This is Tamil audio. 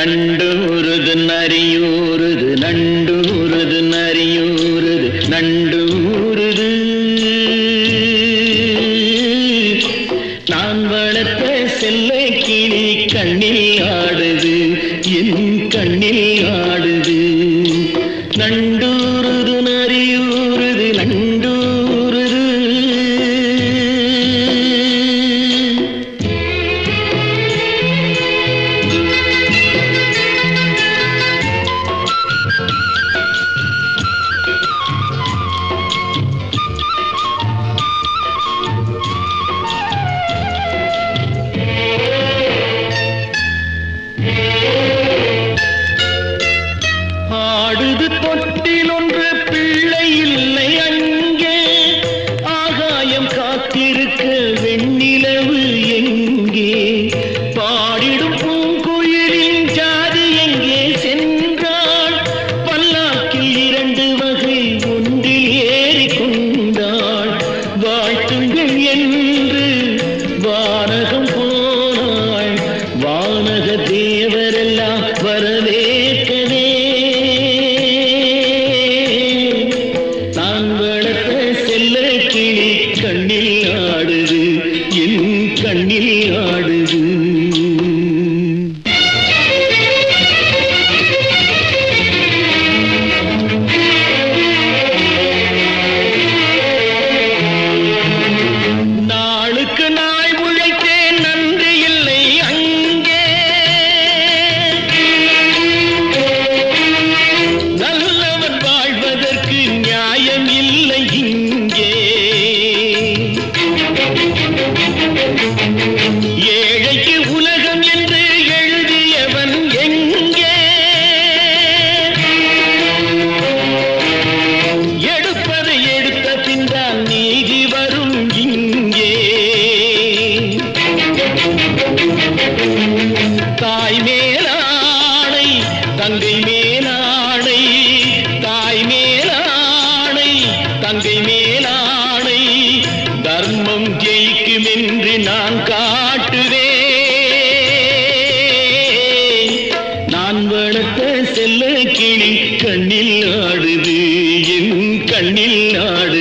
நண்டூருது நரியூருது நண்டூருது நரியூருது நண்டூருது நான் வளர்த்த செல்ல கிளி கண்ணில் ஆடுது என் கண்ணில் ஆடுது நண்டூருது நரியூருது நண்டூருது ஆடுது தொட்டில் ஒன்று பிள்ளை இல்லை அங்கே ஆகாயம் காத்திருக்க வெண்ணிலவு எங்கே பாடிடும் பூங்குயிலின் ஜாதி எங்கே சென்றாள் பல்லாக்கில் இரண்டு வகை ஒன்றில் ஏறி கொண்டாள் வாழ்த்துங்கள் என்று வானகம் போனாள் வானக தேவரெல்லாம் வரவேற்கவே நான் வளர்த்த செல்ல கிளி கண்ணில் ஆடுது என் கண்ணில் ஆடுது நாளுக்கு நாள் உழைத்தேன் நன்றி இல்லை அங்கே நல்லவன் வாழ்வதற்கு நியாயம் இல்லை இங்கே ஏழைக்கு உலகம் என்று எழுதியவன் எங்கே எடுப்பதை எடுத்த பின்தான் நீதி வரும் இங்கே தாய் மேலாணை தங்கை மேலாணை தாய் மேலாணை தங்கை மேலாணை தர்மம் ஜெயிக்கும் என்று நான் காட்டுவேன் நான் வளர்த்த செல்ல கிளி கண்ணில் ஆடுது என் கண்ணில் ஆடுது